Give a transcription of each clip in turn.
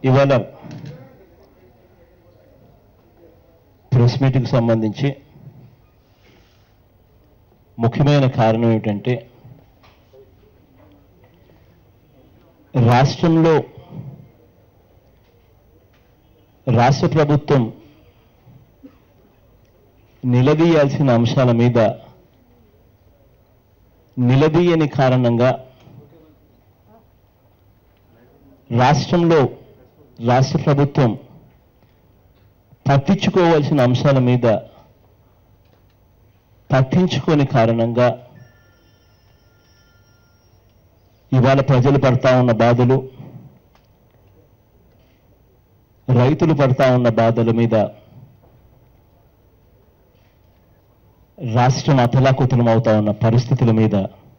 ఇవాళ ప్రెస్ మీట్కి సంబంధించి ముఖ్యమైన కారణం ఏమిటంటే రాష్ట్రంలో రాష్ట్ర ప్రభుత్వం నిలదీయాల్సిన అంశాల మీద నిలదీయని కారణంగా రాష్ట్రంలో రాష్ట్ర ప్రభుత్వం పట్టించుకోవాల్సిన అంశాల మీద పట్టించుకోని కారణంగా ఇవాళ ప్రజలు పడతా ఉన్న బాధలు రైతులు పడతా ఉన్న బాధల మీద రాష్ట్రం అతలాకుతలం అవుతా ఉన్న పరిస్థితుల మీద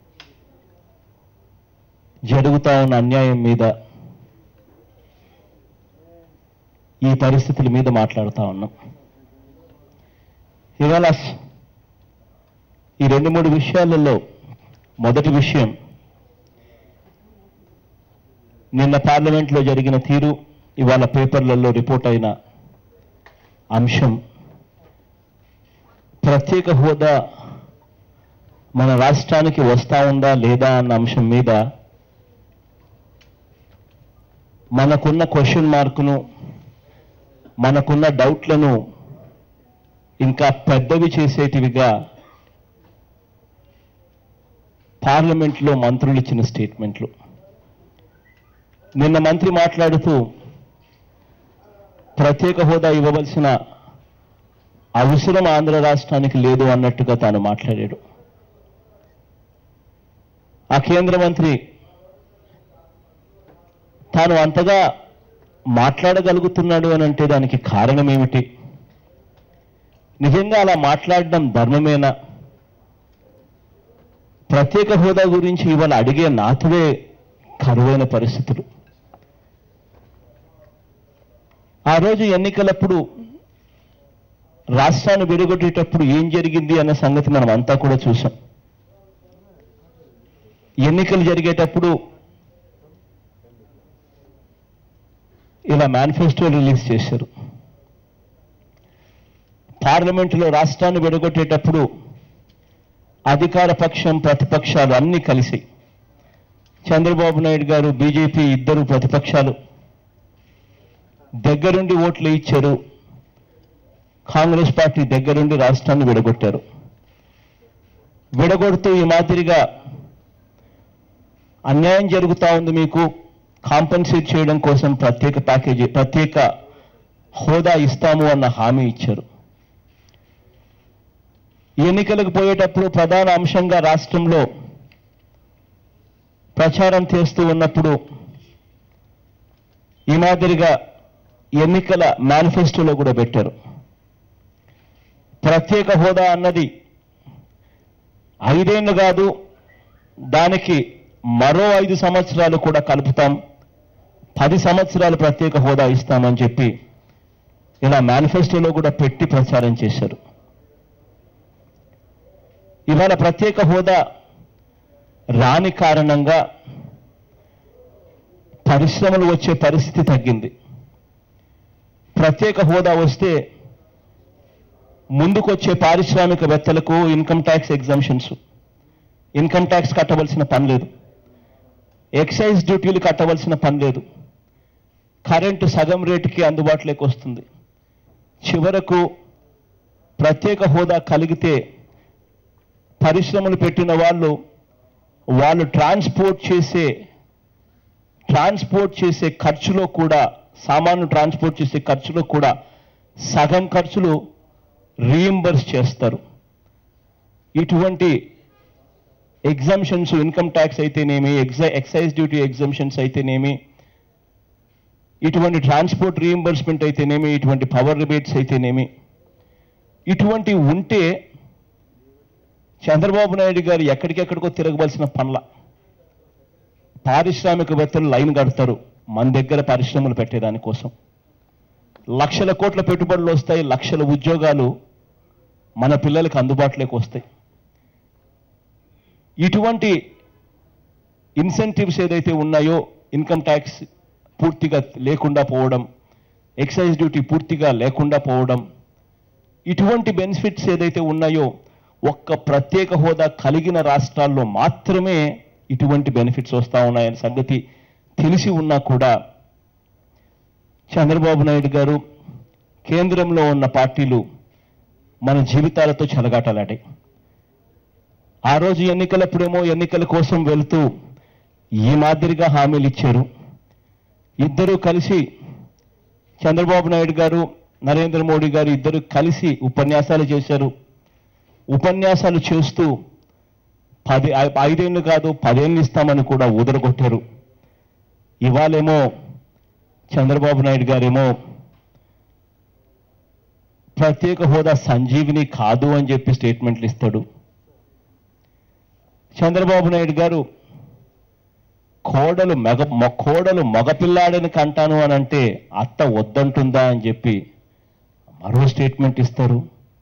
జరుగుతా ఉన్న అన్యాయం మీద ఈ పరిస్థితుల మీద మాట్లాడుతా ఉన్నాం ఇవాళ ఈ రెండు మూడు విషయాలలో మొదటి విషయం నిన్న పార్లమెంట్లో జరిగిన తీరు ఇవాళ పేపర్లలో రిపోర్ట్ అయిన అంశం ప్రత్యేక హోదా మన రాష్ట్రానికి వస్తా ఉందా లేదా అన్న అంశం మీద మనకున్న క్వశ్చన్ మార్కును మనకున్న డౌట్లను ఇంకా పెద్దవి చేసేటివిగా పార్లమెంట్లో మంత్రులు ఇచ్చిన స్టేట్మెంట్లు నిన్న మంత్రి మాట్లాడుతూ ప్రత్యేక హోదా ఇవ్వవలసిన అవసరం ఆంధ్ర రాష్ట్రానికి లేదు అన్నట్టుగా తాను మాట్లాడాడు ఆ కేంద్ర మంత్రి తాను అంతగా మాట్లాడగలుగుతున్నాడు అని అంటే దానికి కారణం ఏమిటి నిజంగా అలా మాట్లాడడం ధర్మమేనా ప్రత్యేక హోదా గురించి ఇవాళ అడిగే నాతుడే కరువైన పరిస్థితులు ఆ రోజు ఎన్నికలప్పుడు రాష్ట్రాన్ని విడగొట్టేటప్పుడు ఏం జరిగింది అన్న సంగతి మనం అంతా కూడా చూసాం ఎన్నికలు జరిగేటప్పుడు ఇలా మేనిఫెస్టో రిలీజ్ చేశారు పార్లమెంటులో రాష్ట్రాన్ని విడగొట్టేటప్పుడు అధికార పక్షం ప్రతిపక్షాలు అన్ని కలిసి చంద్రబాబు నాయుడు గారు బీజేపీ ఇద్దరు ప్రతిపక్షాలు దగ్గరుండి ఓట్లు ఇచ్చారు కాంగ్రెస్ పార్టీ దగ్గరుండి రాష్ట్రాన్ని విడగొట్టారు విడగొడుతూ ఈ మాదిరిగా అన్యాయం జరుగుతా ఉంది మీకు కాంపన్సేట్ చేయడం కోసం ప్రత్యేక ప్యాకేజీ ప్రత్యేక హోదా ఇస్తాము అన్న హామీ ఇచ్చారు ఎన్నికలకు పోయేటప్పుడు ప్రధాన అంశంగా రాష్ట్రంలో ప్రచారం చేస్తూ ఉన్నప్పుడు ఈ మాదిరిగా ఎన్నికల మేనిఫెస్టోలో కూడా పెట్టారు ప్రత్యేక హోదా అన్నది ఐదేళ్లు కాదు దానికి మరో ఐదు సంవత్సరాలు కూడా కలుపుతాం పది సంవత్సరాలు ప్రత్యేక హోదా ఇస్తామని చెప్పి ఇలా మేనిఫెస్టోలో కూడా పెట్టి ప్రచారం చేశారు ఇవాళ ప్రత్యేక హోదా రాని కారణంగా పరిశ్రమలు వచ్చే పరిస్థితి తగ్గింది ప్రత్యేక హోదా వస్తే ముందుకొచ్చే పారిశ్రామికవేత్తలకు income tax exemptions income tax కట్టవలసిన పని లేదు ఎక్సైజ్ డ్యూటీలు కట్టవలసిన పని లేదు కరెంటు సగం రేటుకి అందుబాటులోకి వస్తుంది చివరకు ప్రత్యేక హోదా కలిగితే పరిశ్రమలు పెట్టిన వాళ్ళు వాళ్ళు ట్రాన్స్పోర్ట్ చేసే ట్రాన్స్పోర్ట్ చేసే ఖర్చులో కూడా సామాను ట్రాన్స్పోర్ట్ చేసే ఖర్చులో కూడా సగం ఖర్చులు రీఎంబర్స్ చేస్తారు ఇటువంటి ఎగ్జామ్షన్స్ ఇన్కమ్ ట్యాక్స్ అయితేనేమి ఎక్సై ఎక్సైజ్ డ్యూటీ ఎగ్జామ్షన్స్ అయితేనేమి ఇటువంటి ట్రాన్స్పోర్ట్ రీఎంబర్స్మెంట్ అయితేనేమి ఇటువంటి పవర్ రిబేట్స్ అయితేనేమి ఇటువంటి ఉంటే చంద్రబాబు నాయుడు గారు ఎక్కడికెక్కడికో తిరగవలసిన పనుల పారిశ్రామికవేత్తలు లైన్ కడతారు మన దగ్గర పరిశ్రమలు పెట్టేదానికోసం లక్షల కోట్ల పెట్టుబడులు వస్తాయి లక్షల ఉద్యోగాలు మన పిల్లలకు అందుబాటులోకి వస్తాయి ఇటువంటి ఇన్సెంటివ్స్ ఏదైతే ఉన్నాయో ఇన్కమ్ ట్యాక్స్ పూర్తిగా లేకుండా పోవడం ఎక్సైజ్ డ్యూటీ పూర్తిగా లేకుండా పోవడం ఇటువంటి బెనిఫిట్స్ ఏదైతే ఉన్నాయో ఒక్క ప్రత్యేక హోదా కలిగిన రాష్ట్రాల్లో మాత్రమే ఇటువంటి బెనిఫిట్స్ వస్తూ ఉన్నాయనే సంగతి తెలిసి ఉన్నా కూడా చంద్రబాబు నాయుడు గారు కేంద్రంలో ఉన్న పార్టీలు మన జీవితాలతో చెలగాటలాడాయి ఆ రోజు ఎన్నికలప్పుడేమో ఎన్నికల కోసం వెళుతూ ఈ మాదిరిగా హామీలు ఇచ్చారు ఇద్దరూ కలిసి చంద్రబాబు నాయుడు గారు నరేంద్ర మోడీ గారు ఇద్దరు కలిసి ఉపన్యాసాలు చేశారు ఉపన్యాసాలు చేస్తూ పది ఐ- ఐదేళ్ళు కాదు పదేళ్ళు ఇస్తామని కూడా ఊదరగొట్టారు ఇవాళేమో చంద్రబాబు నాయుడు గారేమో ప్రత్యేక హోదా సంజీవిని కాదు అని చెప్పి స్టేట్మెంట్లు ఇస్తాడు చంద్రబాబు నాయుడు గారు కోడలు మెగ మొ- కోడలు మగపిల్లాడని కంటాను అని అంటే అత్త వద్దంటుందా అని చెప్పి మరో స్టేట్మెంట్ ఇస్తారు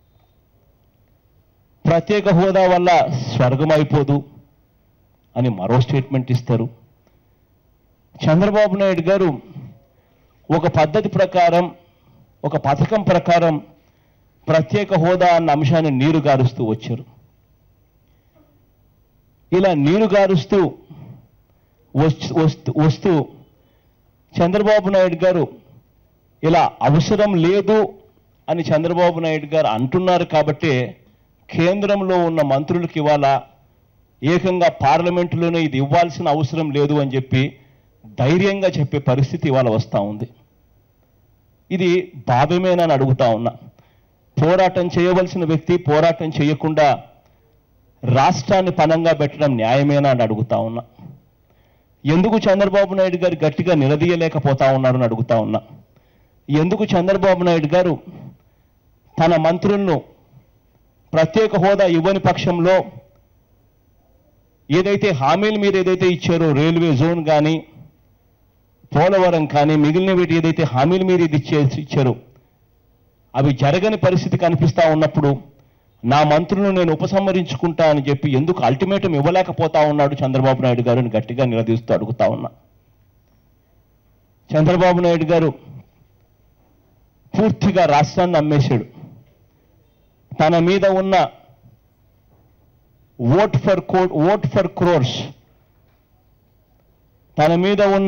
ప్రత్యేక హోదా వల్ల స్వర్గం అయిపోదు అని మరో స్టేట్మెంట్ ఇస్తారు చంద్రబాబు నాయుడు గారు ఒక పద్ధతి ప్రకారం ఒక పథకం ప్రకారం ప్రత్యేక హోదా అన్న అంశాన్ని నీరు గారుస్తూ వచ్చారు ఇలా నీరు గారుస్తూ వస్తూ వస్తూ వస్తూ చంద్రబాబు నాయుడు గారు ఇలా అవసరం లేదు అని చంద్రబాబు నాయుడు గారు అంటున్నారు కాబట్టే కేంద్రంలో ఉన్న మంత్రులకు ఇవాళ ఏకంగా పార్లమెంటులోనే ఇది ఇవ్వాల్సిన అవసరం లేదు అని చెప్పి ధైర్యంగా చెప్పే పరిస్థితి ఇవాళ వస్తూ ఉంది ఇది భావ్యమేనని అడుగుతా ఉన్నా పోరాటం చేయవలసిన వ్యక్తి పోరాటం చేయకుండా రాష్ట్రాన్ని పనంగా పెట్టడం న్యాయమేనా అని అడుగుతా ఉన్నా ఎందుకు చంద్రబాబు నాయుడు గారు గట్టిగా నిలదీయలేకపోతా ఉన్నారని అడుగుతా ఉన్నా ఎందుకు చంద్రబాబు నాయుడు గారు తన మంత్రులను ప్రత్యేక హోదా ఇవ్వని పక్షంలో ఏదైతే హామీలు మీరు ఏదైతే ఇచ్చారో రైల్వే జోన్ కానీ పోలవరం కానీ మిగిలిన వీటి ఏదైతే హామీలు మీరు ఇది ఇచ్చే ఇచ్చారో అవి జరగని పరిస్థితి కనిపిస్తా ఉన్నప్పుడు నా మంత్రులను నేను ఉపసంహరించుకుంటా అని చెప్పి ఎందుకు అల్టిమేటం ఇవ్వలేకపోతా ఉన్నాడు చంద్రబాబు నాయుడు గారు అని గట్టిగా నిలదీస్తూ అడుగుతా ఉన్నా చంద్రబాబు నాయుడు గారు పూర్తిగా రాష్ట్రాన్ని అమ్మేశాడు తన మీద ఉన్న vote for quote vote for crores తన మీద ఉన్న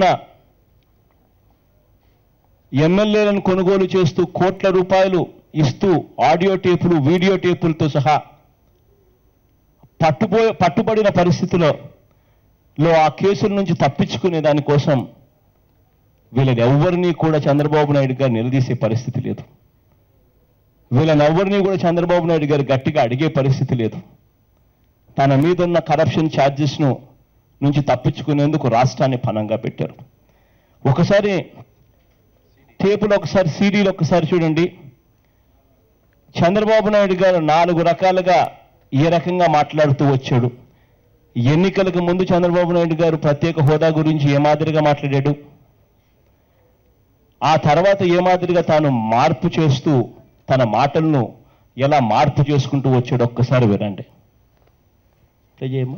ఎమ్మెల్యేలను కొనుగోలు చేస్తూ కోట్ల రూపాయలు ఇస్తూ ఆడియో టేపులు వీడియో టేపులతో సహా పట్టుపోయే పట్టుబడిన పరిస్థితిలో లో ఆ కేసుల నుంచి తప్పించుకునే దానికోసం వీళ్ళని ఎవ్వరినీ కూడా చంద్రబాబు నాయుడు గారు నిలదీసే పరిస్థితి లేదు వీళ్ళని ఎవ్వరినీ కూడా చంద్రబాబు నాయుడు గారు గట్టిగా అడిగే పరిస్థితి లేదు తన మీద ఉన్న కరప్షన్ ఛార్జెస్ను నుంచి తప్పించుకునేందుకు రాష్ట్రాన్ని పనంగా పెట్టారు ఒకసారి టేపులు ఒకసారి సీడీలు ఒకసారి చూడండి చంద్రబాబు నాయుడు గారు నాలుగు రకాలుగా ఏ రకంగా మాట్లాడుతూ వచ్చాడు ఎన్నికలకు ముందు చంద్రబాబు నాయుడు గారు ప్రత్యేక హోదా గురించి ఏ మాదిరిగా మాట్లాడాడు ఆ తర్వాత ఏ మాదిరిగా తాను మార్పు చేస్తూ తన మాటలను ఎలా మార్పు చేసుకుంటూ వచ్చాడు ఒక్కసారి వినండి చేయమ్మా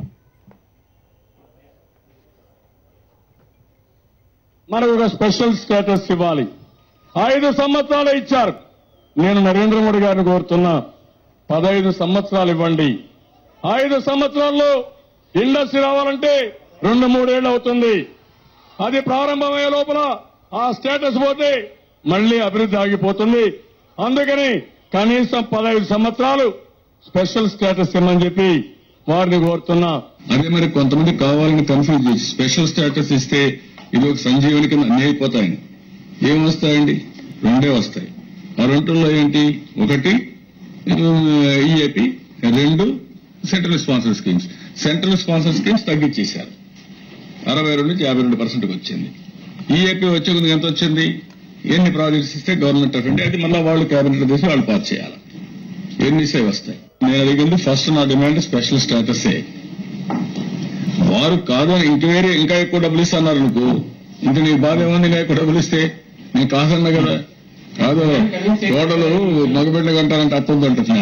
మనకు ఒక స్పెషల్ స్టేటస్ ఇవ్వాలి ఐదు సంవత్సరాలు ఇచ్చారు నేను నరేంద్ర మోడీ గారిని కోరుతున్నా పదహైదు సంవత్సరాలు ఇవ్వండి ఐదు సంవత్సరాల్లో ఇండస్ట్రీ రావాలంటే రెండు మూడేళ్లు అవుతుంది అది ప్రారంభమయ్యే లోపల ఆ స్టేటస్ పోతే మళ్ళీ అభివృద్ధి ఆగిపోతుంది అందుకని కనీసం పదహైదు సంవత్సరాలు స్పెషల్ స్టేటస్ ఇమ్మని చెప్పి వారిని కోరుతున్నా అదే మరి కొంతమంది కావాలని కన్ఫ్యూజ్ చేసి స్పెషల్ స్టేటస్ ఇస్తే ఇది ఒక సంజీవని కింద అన్ని అయిపోతాయని ఏం వస్తాయండి రెండే వస్తాయి ఆ రెండులో ఏంటి ఒకటి ఈఏపి రెండు central sponsor schemes central sponsor schemes తగ్గించేశారు అరవై రెండు నుంచి యాభై రెండు పర్సెంట్కి వచ్చింది ఈఏపీ వచ్చే కొద్దిగా ఎంత వచ్చింది ఎన్ని ప్రాజెక్ట్స్ ఇస్తే గవర్నమెంట్ ఆఫ్ ఇండియా అది మళ్ళీ వాళ్ళు క్యాబినెట్ తీసి వాళ్ళు పాస్ చేయాలి ఎన్ని సేవ్ వస్తాయి నేను అడిగింది ఫస్ట్ నా డిమాండ్ స్పెషల్ స్టేటసే వారు కాదు అని ఇంక వేరే ఇంకా ఎక్కువ డబ్బులు ఇస్తున్నారు అనుకో ఇంక నీకు బాధ ఏముంది ఇంకా ఎక్కువ డబ్బులు ఇస్తే నేను కాదన్నా కదా కాదు తోటలు మగబిడ్డ కంటారంటే అత్తుంది అంటున్నా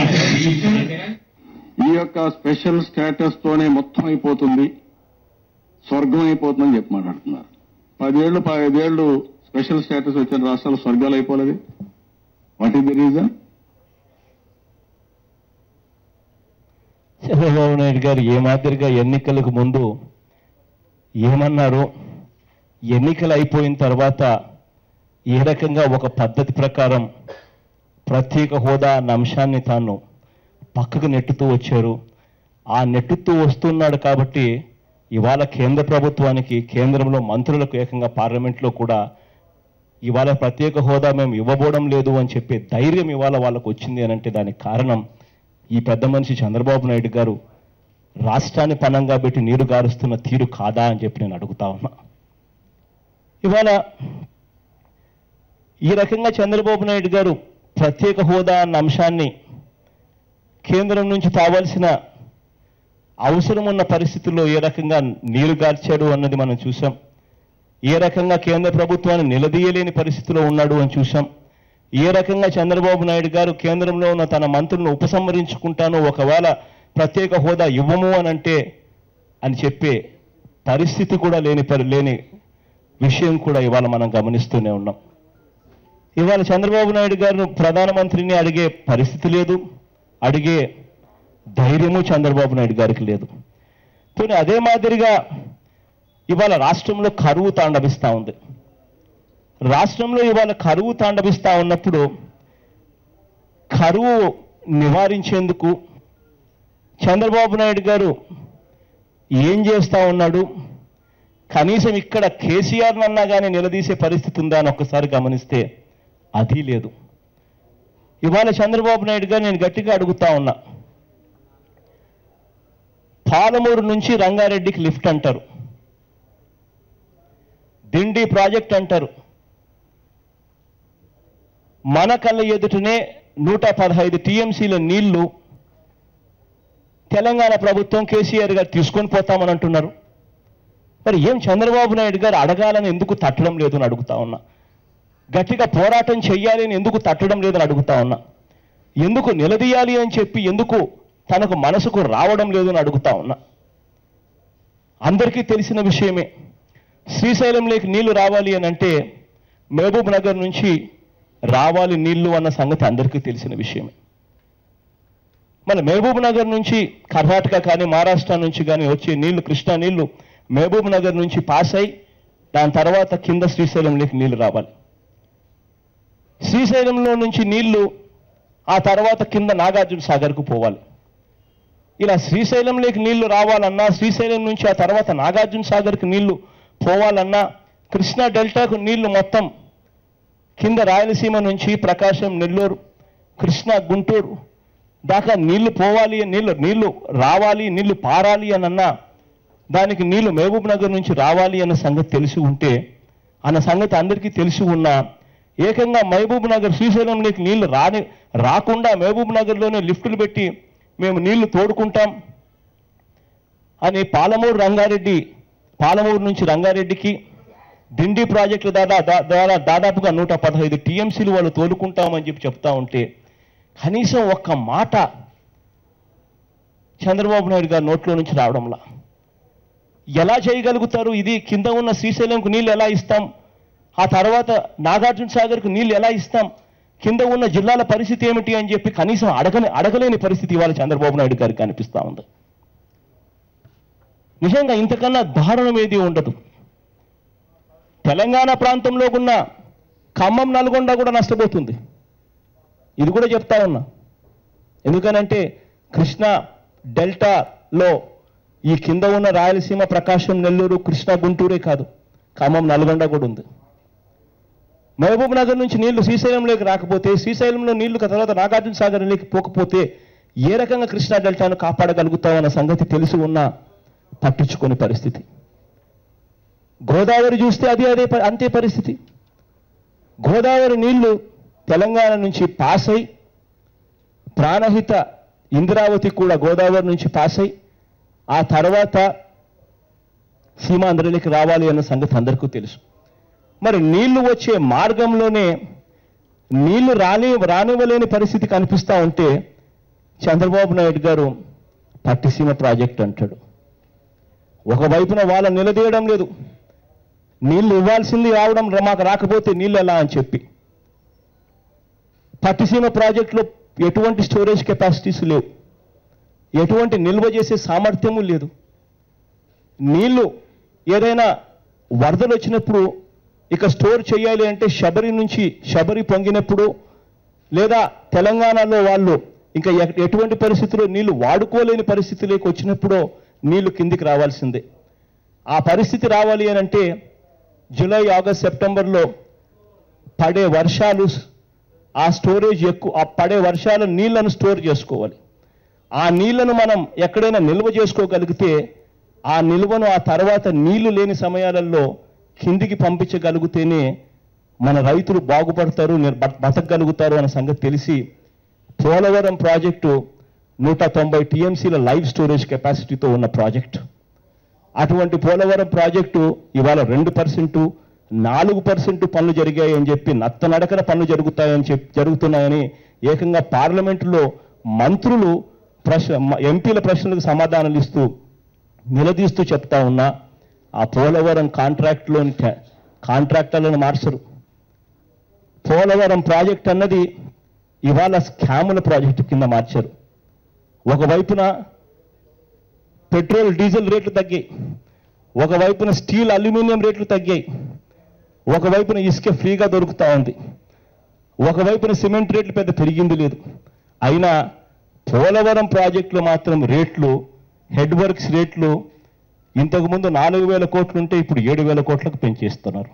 ఈ యొక్క స్పెషల్ స్టేటస్ తోనే మొత్తం అయిపోతుంది స్వర్గం అయిపోతుందని చెప్పి మాట్లాడుతున్నారు పదేళ్లు పదిహేళ్ళు స్పెషల్ స్టేటస్ వచ్చిన రాష్ట్రాలు స్వర్గాలు అయిపోలేదు what is the reason Chandrababu Naidu garu ఏ మాదిరిగా ఎన్నికలకు ముందు ఏమన్నారు ఎన్నికలు అయిపోయిన తర్వాత ఏ రకంగా ఒక పద్ధతి ప్రకారం ప్రత్యేక హోదా అన్న అంశాన్ని తాను పక్కకు నెట్టుతూ వచ్చారు ఆ నెట్టుతూ వస్తున్నాడు కాబట్టి ఇవాళ కేంద్ర ప్రభుత్వానికి కేంద్రంలో మంత్రులకు ఏకంగా పార్లమెంట్లో కూడా ఇవాళ ప్రత్యేక హోదా మేము ఇవ్వబోవడం లేదు అని చెప్పే ధైర్యం ఇవాళ వాళ్ళకు వచ్చింది అని అంటే దానికి కారణం ఈ పెద్ద మనిషి చంద్రబాబు నాయుడు గారు రాష్ట్రాన్ని పనంగా పెట్టి నీరు గారుస్తున్న తీరు కాదా అని చెప్పి నేను అడుగుతా ఉన్నా ఇవాళ ఈ రకంగా చంద్రబాబు నాయుడు గారు ప్రత్యేక హోదా అన్న అంశాన్ని కేంద్రం నుంచి తావాల్సిన అవసరం ఉన్న పరిస్థితుల్లో ఏ రకంగా నీరు గార్చాడు అన్నది మనం చూసాం ఏ రకంగా కేంద్ర ప్రభుత్వాన్ని నిలదీయలేని పరిస్థితిలో ఉన్నాడు అని చూసాం ఏ రకంగా చంద్రబాబు నాయుడు గారు కేంద్రంలో ఉన్న తన మంత్రులను ఉపసంహరించుకుంటాను ఒకవేళ ప్రత్యేక హోదా ఇవ్వము అని అంటే అని చెప్పే పరిస్థితి కూడా లేని పరి- లేని విషయం కూడా ఇవాళ మనం గమనిస్తూనే ఉన్నాం ఇవాళ చంద్రబాబు నాయుడు గారు ప్రధానమంత్రిని అడిగే పరిస్థితి లేదు అడిగే ధైర్యము చంద్రబాబు నాయుడు గారికి లేదు పోనీ అదే మాదిరిగా ఇవాళ రాష్ట్రంలో కరువు తాండవిస్తా ఉంది రాష్ట్రంలో ఇవాళ కరువు తాండవిస్తా ఉన్నప్పుడు కరువు నివారించేందుకు చంద్రబాబు నాయుడు గారు ఏం చేస్తా ఉన్నాడు కనీసం ఇక్కడ కేసీఆర్ అన్నా కానీ నిలదీసే పరిస్థితి ఉందా అని ఒక్కసారి గమనిస్తే అది లేదు ఇవాళ చంద్రబాబు నాయుడు గారు నేను గట్టిగా అడుగుతా ఉన్నా పాలమూరు నుంచి రంగారెడ్డికి లిఫ్ట్ అంటారు దిండి ప్రాజెక్ట్ అంటారు మన కళ్ళ ఎదుటనే నూట పదహైదు టీఎంసీల నీళ్లు తెలంగాణ ప్రభుత్వం కేసీఆర్ గారు తీసుకొని పోతామని అంటున్నారు మరి ఏం చంద్రబాబు నాయుడు గారు అడగాలని ఎందుకు తట్టడం లేదని అడుగుతా ఉన్నా గట్టిగా పోరాటం చెయ్యాలి అని ఎందుకు తట్టడం లేదని అడుగుతా ఉన్నా ఎందుకు నిలదీయాలి అని చెప్పి ఎందుకు తనకు మనసుకు రావడం లేదని అడుగుతా ఉన్నా అందరికీ తెలిసిన విషయమే శ్రీశైలంలోకి నీళ్లు రావాలి అని అంటే మహబూబ్ నగర్ నుంచి రావాలి నీళ్లు అన్న సంగతి అందరికీ తెలిసిన విషయమే మన మహబూబ్ నగర్ నుంచి కర్ణాటక కానీ మహారాష్ట్ర నుంచి కానీ వచ్చే నీళ్లు కృష్ణా నీళ్లు మహబూబ్ నగర్ నుంచి పాస్ అయి దాని తర్వాత కింద శ్రీశైలంలోకి నీళ్లు రావాలి శ్రీశైలంలో నుంచి నీళ్లు ఆ తర్వాత కింద నాగార్జున సాగర్కు పోవాలి ఇలా శ్రీశైలంలోకి నీళ్లు రావాలన్నా శ్రీశైలం నుంచి ఆ తర్వాత నాగార్జున సాగర్కి నీళ్లు పోవాలన్నా కృష్ణా డెల్టాకు నీళ్లు మొత్తం కింద రాయలసీమ నుంచి ప్రకాశం నెల్లూరు కృష్ణా గుంటూరు దాకా నీళ్లు పోవాలి నీళ్లు నీళ్లు రావాలి నీళ్లు పారాలి అని అన్నా దానికి నీళ్లు మహబూబ్ నగర్ నుంచి రావాలి అన్న సంగతి తెలిసి ఉంటే అన్న సంగతి అందరికీ తెలిసి ఉన్నా ఏకంగా మహబూబ్ నగర్ శ్రీశైలంలోకి నీళ్లు రాని రాకుండా మహబూబ్ నగర్లోనే లిఫ్టులు పెట్టి మేము నీళ్లు తోడుకుంటాం అని పాలమూరు రంగారెడ్డి పాలమూరు నుంచి రంగారెడ్డికి దిండి ప్రాజెక్టుల దాదా దా- ద్వారా దాదాపుగా నూట పదహైదు టీఎంసీలు వాళ్ళు తోలుకుంటామని చెప్పి చెప్తా ఉంటే కనీసం ఒక్క మాట చంద్రబాబు నాయుడు గారి నోట్లో నుంచి రావడంలా ఎలా చేయగలుగుతారు ఇది కింద ఉన్న శ్రీశైలంకు నీళ్ళు ఎలా ఇస్తాం ఆ తర్వాత నాగార్జున సాగర్కు నీళ్ళు ఎలా ఇస్తాం కింద ఉన్న జిల్లాల పరిస్థితి ఏమిటి అని చెప్పి కనీసం అడగని అడగలేని పరిస్థితి ఇవాళ చంద్రబాబు నాయుడు గారికి కనిపిస్తా ఉంది నిజంగా ఇంతకన్నా దారుణం ఏది ఉండదు తెలంగాణ ప్రాంతంలో ఉన్న ఖమ్మం నల్గొండ కూడా నష్టపోతుంది ఇది కూడా చెప్తా ఉన్నా ఎందుకనంటే కృష్ణా డెల్టాలో ఈ కింద ఉన్న రాయలసీమ ప్రకాశం నెల్లూరు కృష్ణా గుంటూరే కాదు ఖమ్మం నల్గొండ కూడా ఉంది మహబూబ్ నగర్ నుంచి నీళ్లు శ్రీశైలంలోకి రాకపోతే శ్రీశైలంలో నీళ్లు తర్వాత నాగార్జున సాగర్లోకి పోకపోతే ఏ రకంగా కృష్ణా డెల్టాను కాపాడగలుగుతామన్న సంగతి తెలిసి ఉన్నా పట్టించుకోని పరిస్థితి గోదావరి చూస్తే అది అదే ప- అంతే పరిస్థితి గోదావరి నీళ్లు తెలంగాణ నుంచి పాస్ అయి ప్రాణహిత ఇంద్రావతి కూడా గోదావరి నుంచి పాస్ అయి ఆ తర్వాత సీమాంధ్రలోకి రావాలి అన్న సంగతి అందరికీ తెలుసు మరి నీళ్లు వచ్చే మార్గంలోనే నీళ్లు రాని రానివ్వలేని పరిస్థితి కనిపిస్తా ఉంటే చంద్రబాబు నాయుడు గారు పట్టిసీమ ప్రాజెక్ట్ అంటాడు ఒకవైపున వాళ్ళ నిలదీయడం లేదు నీళ్లు ఇవ్వాల్సింది రావడం ర- మాకు రాకపోతే నీళ్ళు ఎలా అని చెప్పి పట్టిసీమ ప్రాజెక్టులో ఎటువంటి స్టోరేజ్ కెపాసిటీస్ లేవు ఎటువంటి నిల్వ చేసే సామర్థ్యము లేదు నీళ్లు ఏదైనా వరదలు వచ్చినప్పుడు ఇక స్టోర్ చేయాలి అంటే శబరి నుంచి శబరి పొంగినప్పుడు లేదా తెలంగాణలో వాళ్ళు ఇంకా ఎ- ఎటువంటి పరిస్థితుల్లో నీళ్లు వాడుకోలేని పరిస్థితిలోకి వచ్చినప్పుడు నీళ్లు కిందికి రావాల్సిందే ఆ పరిస్థితి రావాలి అని అంటే జూలై ఆగస్ట్ సెప్టెంబర్లో పడే వర్షాలు ఆ స్టోరేజ్ ఎక్కువ ఆ పడే వర్షాల నీళ్లను స్టోర్ చేసుకోవాలి ఆ నీళ్లను మనం ఎక్కడైనా నిల్వ చేసుకోగలిగితే ఆ నిల్వను ఆ తర్వాత నీళ్లు లేని సమయాలలో కిందికి పంపించగలిగితేనే మన రైతులు బాగుపడతారు నిర్- బ- బతకగలుగుతారు అనే సంగతి తెలిసి పోలవరం ప్రాజెక్టు నూట తొంభై టీఎంసీల లైవ్ స్టోరేజ్ కెపాసిటీతో ఉన్న ప్రాజెక్టు అటువంటి పోలవరం ప్రాజెక్టు ఇవాళ రెండు పర్సెంట్ నాలుగు పర్సెంట్ పనులు జరిగాయి అని చెప్పి నత్తనడకన పనులు జరుగుతాయని చెప్పి జరుగుతున్నాయని ఏకంగా పార్లమెంటులో మంత్రులు ప్రశ్న మ- ఎంపీల ప్రశ్నలకు సమాధానాలు ఇస్తూ నిలదీస్తూ చెప్తా ఉన్నా ఆ పోలవరం కాంట్రాక్ట్లోని క- కాంట్రాక్టర్లను మార్చరు పోలవరం ప్రాజెక్ట్ అన్నది ఇవాళ స్కాముల ప్రాజెక్టు కింద మార్చారు ఒకవైపున పెట్రోల్ డీజిల్ రేట్లు తగ్గాయి ఒకవైపున స్టీల్ అల్యూమినియం రేట్లు తగ్గాయి ఒకవైపున ఇసుక ఫ్రీగా దొరుకుతా ఉంది ఒకవైపున సిమెంట్ రేట్లు పెద్ద పెరిగింది లేదు అయినా పోలవరం ప్రాజెక్టులో మాత్రం రేట్లు హెడ్ వర్క్స్ రేట్లు ఇంతకుముందు నాలుగు వేల కోట్లు ఉంటే ఇప్పుడు ఏడు వేల కోట్లకు పెంచేస్తున్నారు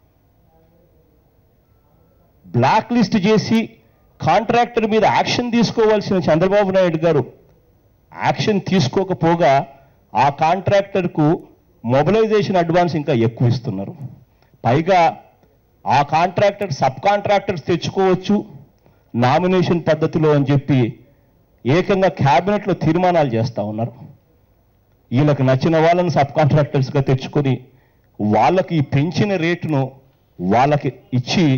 బ్లాక్ లిస్ట్ చేసి కాంట్రాక్టర్ మీద యాక్షన్ తీసుకోవాల్సిన చంద్రబాబు నాయుడు గారు యాక్షన్ తీసుకోకపోగా ఆ కాంట్రాక్టర్కు మొబిలైజేషన్ అడ్వాన్స్ ఇంకా ఎక్కువ ఇస్తున్నారు పైగా ఆ కాంట్రాక్టర్ సబ్ కాంట్రాక్టర్స్ తెచ్చుకోవచ్చు నామినేషన్ పద్ధతిలో అని చెప్పి ఏకంగా క్యాబినెట్లో తీర్మానాలు చేస్తా ఉన్నారు వీళ్ళకి నచ్చిన వాళ్ళని సబ్ కాంట్రాక్టర్స్గా తెచ్చుకొని వాళ్ళకి ఈ పెంచిన రేటును వాళ్ళకి ఇచ్చి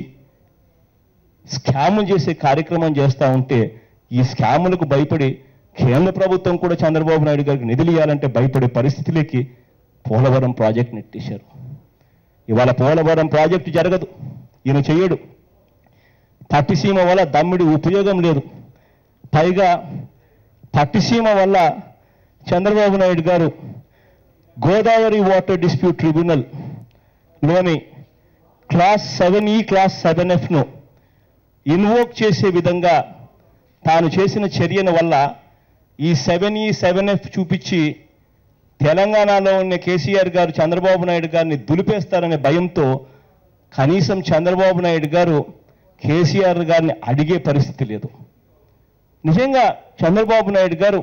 స్కాములు చేసే కార్యక్రమం చేస్తూ ఉంటే ఈ స్కాములకు భయపడి కేంద్ర ప్రభుత్వం కూడా చంద్రబాబు నాయుడు గారికి నిధులు ఇవ్వాలంటే భయపడే పరిస్థితిలోకి పోలవరం ప్రాజెక్ట్ నెట్టేశారు ఇవాళ పోలవరం ప్రాజెక్టు జరగదు ఈయన చెయ్యడు పట్టిసీమ వల్ల దమ్మిడి ఉపయోగం లేదు పైగా పట్టిసీమ వల్ల Chandrababu Naidu garu Godavari water dispute tribunal లోని క్లాస్ సెవెన్ ఈ క్లాస్ సెవెన్ ఎఫ్ను ఇన్వోక్ చేసే విధంగా తాను చేసిన చర్యల వల్ల ఈ సెవెన్ ఈ సెవెన్ ఎఫ్ చూపించి తెలంగాణలో ఉన్న కేసీఆర్ గారు చంద్రబాబు నాయుడు గారిని దులిపేస్తారనే భయంతో కనీసం చంద్రబాబు నాయుడు గారు కేసీఆర్ గారిని అడిగే పరిస్థితి లేదు నిజంగా చంద్రబాబు నాయుడు గారు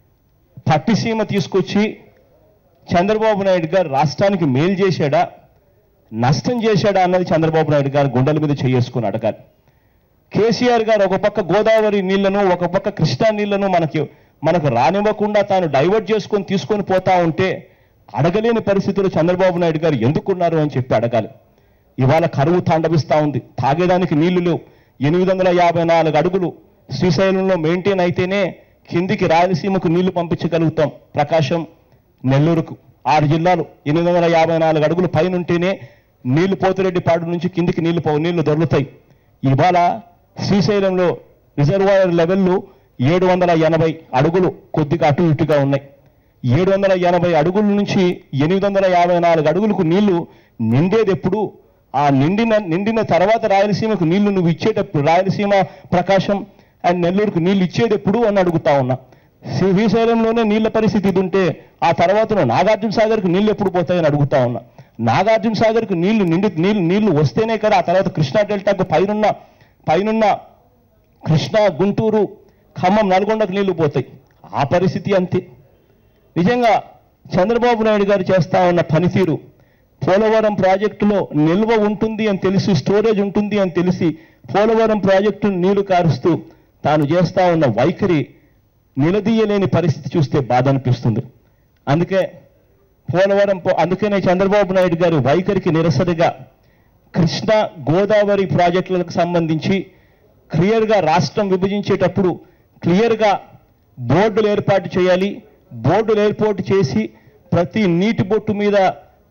పట్టిసీమ తీసుకొచ్చి చంద్రబాబు నాయుడు గారు రాష్ట్రానికి మేలు చేశాడా నష్టం చేశాడా అన్నది చంద్రబాబు నాయుడు గారు గుండెల మీద చేసుకుని అడగాలి కేసీఆర్ గారు ఒక పక్క గోదావరి నీళ్లను ఒక పక్క కృష్ణా నీళ్లను మనకి మనకు రానివ్వకుండా తాను డైవర్ట్ చేసుకొని తీసుకొని పోతా ఉంటే అడగలేని పరిస్థితుల్లో చంద్రబాబు నాయుడు గారు ఎందుకున్నారు అని చెప్పి అడగాలి ఇవాళ కరువు తాండవిస్తా ఉంది తాగేదానికి నీళ్లు లేవు ఎనిమిది వందల యాభై నాలుగు అడుగులు శ్రీశైలంలో మెయింటైన్ అయితేనే కిందికి రాయలసీమకు నీళ్లు పంపించగలుగుతాం ప్రకాశం నెల్లూరుకు ఆరు జిల్లాలు ఎనిమిది వందల యాభై నాలుగు అడుగులు పైన ఉంటేనే నీళ్లు పోతిరెడ్డిపాడు నుంచి కిందికి నీళ్లు పో నీళ్లు దొరుకుతాయి ఇవాళ శ్రీశైలంలో రిజర్వాయర్ లెవెల్లు ఏడు వందల ఎనభై అడుగులు కొద్దిగా అటు ఇటుగా ఉన్నాయి ఏడు వందల ఎనభై అడుగుల నుంచి ఎనిమిది వందల యాభై నాలుగు అడుగులకు నీళ్లు నిండేది ఎప్పుడు ఆ నిండిన నిండిన తర్వాత రాయలసీమకు నీళ్లు నువ్వు ఇచ్చేటప్పుడు రాయలసీమ ప్రకాశం అండ్ నెల్లూరుకు నీళ్లు ఇచ్చేది ఎప్పుడు అని అడుగుతా ఉన్నా శ్రీశైలంలోనే నీళ్ల పరిస్థితి ఇది ఉంటే ఆ తర్వాత నువ్వు నాగార్జున సాగర్కు నీళ్లు ఎప్పుడు పోతాయని అడుగుతా ఉన్నా నాగార్జున సాగర్కు నీళ్లు నిండి నీళ్లు నీళ్లు వస్తేనే కదా ఆ తర్వాత కృష్ణా డెల్టాకు పైనున్న పైనున్న కృష్ణా గుంటూరు ఖమ్మం నల్గొండకు నీళ్లు పోతాయి ఆ పరిస్థితి అంతే నిజంగా చంద్రబాబు నాయుడు గారు చేస్తా ఉన్న పనితీరు పోలవరం ప్రాజెక్టులో నిల్వ ఉంటుంది అని తెలిసి స్టోరేజ్ ఉంటుంది అని తెలిసి పోలవరం ప్రాజెక్టును నీళ్లు కారుస్తూ తాను చేస్తా ఉన్న వైఖరి నిలదీయలేని పరిస్థితి చూస్తే బాధ అనిపిస్తుంది అందుకే పోలవరం పో- అందుకనే చంద్రబాబు నాయుడు గారి వైఖరికి నిరసనగా కృష్ణా గోదావరి ప్రాజెక్టులకు సంబంధించి క్లియర్గా రాష్ట్రం విభజించేటప్పుడు క్లియర్గా బోర్డులు ఏర్పాటు చేయాలి బోర్డులు ఏర్పాటు చేసి ప్రతి నీటి బొట్టు మీద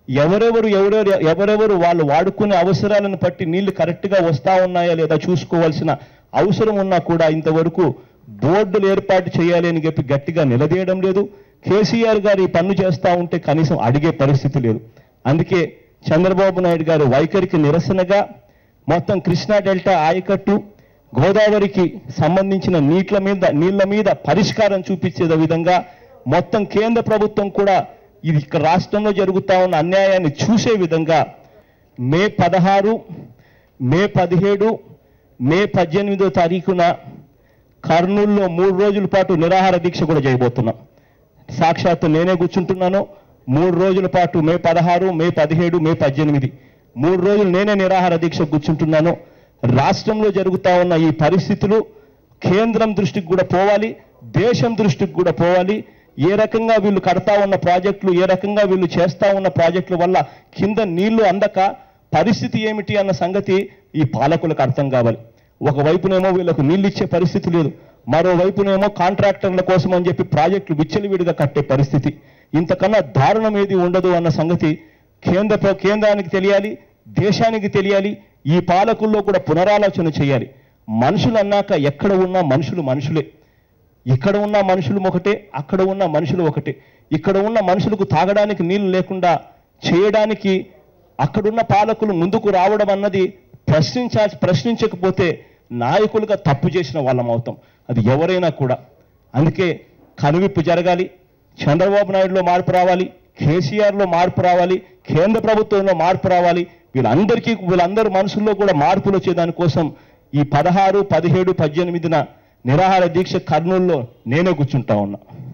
ఎవరెవరు ఎవరెవరు ఎవరెవరు వాళ్ళు వాడుకునే అవసరాలను బట్టి నీళ్లు కరెక్ట్గా వస్తా ఉన్నాయా లేదా చూసుకోవాల్సిన అవసరం ఉన్నా కూడా ఇంతవరకు బోర్డులు ఏర్పాటు చేయాలి అని చెప్పి గట్టిగా నిలదీయడం లేదు కేసీఆర్ గారు ఈ పన్ను చేస్తా ఉంటే కనీసం అడిగే పరిస్థితి లేదు అందుకే చంద్రబాబు నాయుడు గారు వైఖరికి నిరసనగా మొత్తం కృష్ణా డెల్టా ఆయకట్టు గోదావరికి సంబంధించిన నీట్ల మీద నీళ్ల మీద పరిష్కారం చూపించే విధంగా మొత్తం కేంద్ర ప్రభుత్వం కూడా ఇది ఇక్కడ రాష్ట్రంలో జరుగుతా ఉన్న అన్యాయాన్ని చూసే విధంగా మే పదహారు మే పదిహేడు మే పద్దెనిమిదో తారీఖున కర్నూలులో మూడు రోజుల పాటు నిరాహార దీక్ష కూడా చేయబోతున్నాం సాక్షాత్తు నేనే కూర్చుంటున్నాను మూడు రోజుల పాటు మే పదహారు మే పదిహేడు మే పద్దెనిమిది మూడు రోజులు నేనే నిరాహార దీక్ష కూర్చుంటున్నాను రాష్ట్రంలో జరుగుతా ఉన్న ఈ పరిస్థితులు కేంద్రం దృష్టికి కూడా పోవాలి దేశం దృష్టికి కూడా పోవాలి ఏ రకంగా వీళ్ళు కడతా ఉన్న ప్రాజెక్టులు ఏ రకంగా వీళ్ళు చేస్తా ఉన్న ప్రాజెక్టుల వల్ల కింద నీళ్లు అందక పరిస్థితి ఏమిటి అన్న సంగతి ఈ పాలకులకు అర్థం కావాలి ఒకవైపునేమో వీళ్ళకు నీళ్ళు ఇచ్చే పరిస్థితి లేదు మరోవైపునేమో కాంట్రాక్టర్ల కోసం అని చెప్పి ప్రాజెక్టులు విచ్చలవిడిగా కట్టే పరిస్థితి ఇంతకన్నా దారుణం ఏది ఉండదు అన్న సంగతి కేంద్ర ప్ర- కేంద్రానికి తెలియాలి దేశానికి తెలియాలి ఈ పాలకుల్లో కూడా పునరాలోచన చేయాలి మనుషులు అన్నాక ఎక్కడ ఉన్నా మనుషులు మనుషులే ఇక్కడ ఉన్న మనుషులు ఒకటే అక్కడ ఉన్న మనుషులు ఒకటే ఇక్కడ ఉన్న మనుషులకు తాగడానికి నీళ్లు లేకుండా చేయడానికి అక్కడున్న పాలకులు ముందుకు రావడం అన్నది ప్రశ్నించా ప్రశ్నించకపోతే నాయకులుగా తప్పు చేసిన వాళ్ళం అవుతాం అది ఎవరైనా కూడా అందుకే కనువిప్పు జరగాలి చంద్రబాబు నాయుడులో మార్పు రావాలి కేసీఆర్లో మార్పు రావాలి కేంద్ర ప్రభుత్వంలో మార్పు రావాలి వీళ్ళందరికీ వీళ్ళందరి మనసుల్లో కూడా మార్పులు వచ్చే దానికోసం ఈ పదహారు పదిహేడు పద్దెనిమిదిన నిరాహార దీక్ష కర్నూలులో నేనే కూర్చుంటా ఉన్నా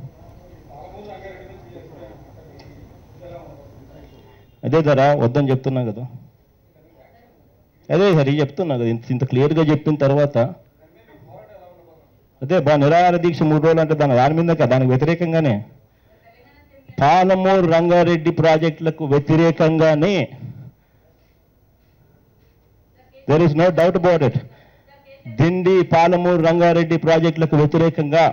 అదే ధర వద్దని చెప్తున్నా కదా అదే సరే చెప్తున్నా కదా ఇంత ఇంత క్లియర్గా చెప్పిన తర్వాత అదే బా నిరాహార దీక్ష మూడు రోజులు అంటే దాని దాని మీద కదా దానికి వ్యతిరేకంగానే పాలమూరు రంగారెడ్డి ప్రాజెక్టులకు వ్యతిరేకంగానే there is no doubt about it Dindi Palamuru Rangareddy ప్రాజెక్టులకు వ్యతిరేకంగా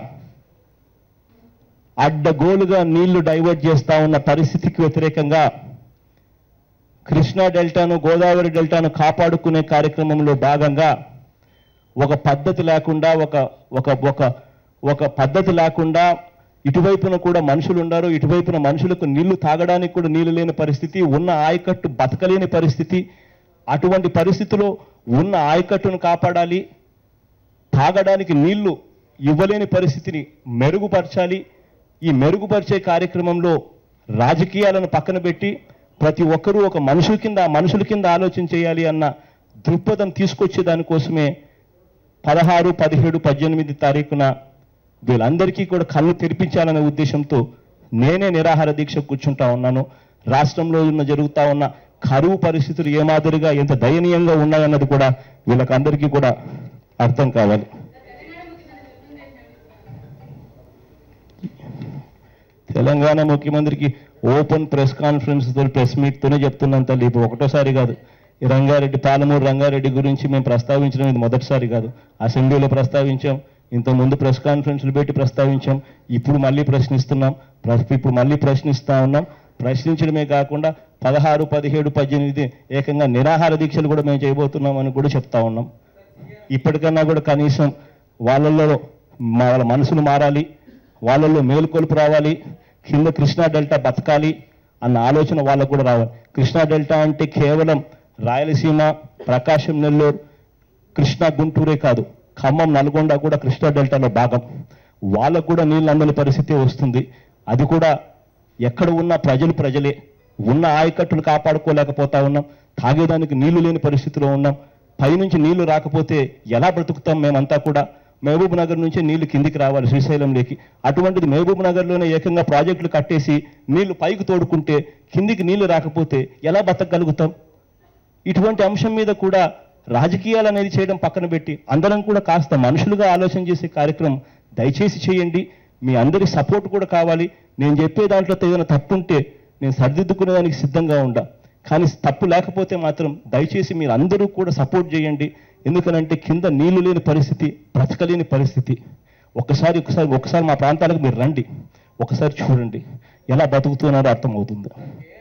అడ్డగోలుగా నీళ్లు డైవర్ట్ చేస్తా ఉన్న పరిస్థితికి వ్యతిరేకంగా కృష్ణా డెల్టాను గోదావరి డెల్టాను కాపాడుకునే కార్యక్రమంలో భాగంగా ఒక పద్ధతి లేకుండా ఒక ఒక ఒక ఒక పద్ధతి లేకుండా ఇటువైపున కూడా మనుషులు ఉన్నారు ఇటువైపున మనుషులకు నీళ్లు తాగడానికి కూడా నీళ్లు లేని పరిస్థితి ఉన్న ఆయకట్టు బతకలేని పరిస్థితి అటువంటి పరిస్థితిలో ఉన్న ఆయకట్టును కాపాడాలి తాగడానికి నీళ్లు ఇవ్వలేని పరిస్థితిని మెరుగుపరచాలి ఈ మెరుగుపరిచే కార్యక్రమంలో రాజకీయాలను పక్కన పెట్టి ప్రతి ఒక్కరూ ఒక మనుషుల కింద మనుషుల కింద ఆలోచన చేయాలి అన్న దృక్పథం తీసుకొచ్చే దానికోసమే పదహారు పదిహేడు పద్దెనిమిది తారీఖున వీళ్ళందరికీ కూడా కళ్ళు తెరిపించాలనే ఉద్దేశంతో నేనే నిరాహార దీక్ష కూర్చుంటా ఉన్నాను రాష్ట్రంలో ఉన్న జరుగుతా ఉన్న కరువు పరిస్థితులు ఏ మాదిరిగా ఎంత దయనీయంగా ఉన్నాయన్నది కూడా వీళ్ళకందరికీ కూడా అర్థం కావాలి తెలంగాణ ముఖ్యమంత్రికి ఓపెన్ ప్రెస్ కాన్ఫరెన్స్ తో ప్రెస్ మీట్ తోనే చెప్తున్నాను తల్లి ఇప్పుడు ఒకటోసారి కాదు ఈ రంగారెడ్డి పాలమూరు రంగారెడ్డి గురించి మేము ప్రస్తావించడం ఇది మొదటిసారి కాదు అసెంబ్లీలో ప్రస్తావించాం ఇంత ముందు ప్రెస్ కాన్ఫరెన్స్లు పెట్టి ప్రస్తావించాం ఇప్పుడు మళ్ళీ ప్రశ్నిస్తున్నాం ప్ర- ఇప్పుడు మళ్ళీ ప్రశ్నిస్తా ఉన్నాం ప్రశ్నించడమే కాకుండా పదహారు పదిహేడు పద్దెనిమిది ఏకంగా నిరాహార దీక్షలు కూడా మేము చేయబోతున్నాం అని కూడా చెప్తా ఉన్నాం ఇప్పటికన్నా కూడా కనీసం వాళ్ళల్లో మా- వాళ్ళ మనసులు మారాలి వాళ్ళల్లో మేలుకొలుపు రావాలి కింద కృష్ణా డెల్టా బతకాలి అన్న ఆలోచన వాళ్ళకు కూడా రావాలి కృష్ణా డెల్టా అంటే కేవలం రాయలసీమ ప్రకాశం నెల్లూరు కృష్ణా గుంటూరే కాదు ఖమ్మం నల్గొండ కూడా కృష్ణా డెల్టాలో భాగం వాళ్ళకు కూడా నీళ్ళు అందని పరిస్థితి వస్తుంది అది కూడా ఎక్కడ ఉన్న ప్రజలు ప్రజలే ఉన్న ఆయకట్టును కాపాడుకోలేకపోతా ఉన్నాం తాగేదానికి నీళ్లు లేని పరిస్థితిలో ఉన్నాం పైనుంచి నీళ్లు రాకపోతే ఎలా బ్రతుకుతాం మేమంతా కూడా మహబూబ్ నగర్ నుంచి నీళ్లు కిందికి రావాలి శ్రీశైలంలోకి అటువంటిది మహబూబ్ నగర్లోనే ఏకంగా ప్రాజెక్టులు కట్టేసి నీళ్లు పైకి తోడుకుంటే కిందికి నీళ్లు రాకపోతే ఎలా బతకగలుగుతాం ఇటువంటి అంశం మీద కూడా రాజకీయాలు అనేది చేయడం పక్కన పెట్టి అందరం కూడా కాస్త మనుషులుగా ఆలోచన చేసే కార్యక్రమం దయచేసి చేయండి మీ అందరి సపోర్ట్ కూడా కావాలి నేను చెప్పే దాంట్లో ఏదైనా తప్పు ఉంటే నేను సరిదిద్దుకునేదానికి సిద్ధంగా ఉండా కానీ తప్పు లేకపోతే మాత్రం దయచేసి మీరు అందరూ కూడా సపోర్ట్ చేయండి ఎందుకనంటే కింద నీళ్లు లేని పరిస్థితి బ్రతకలేని పరిస్థితి ఒక్కసారి ఒకసారి ఒకసారి మా ప్రాంతాలకు మీరు రండి ఒకసారి చూడండి ఎలా బతుకుతున్నారో అర్థమవుతుంది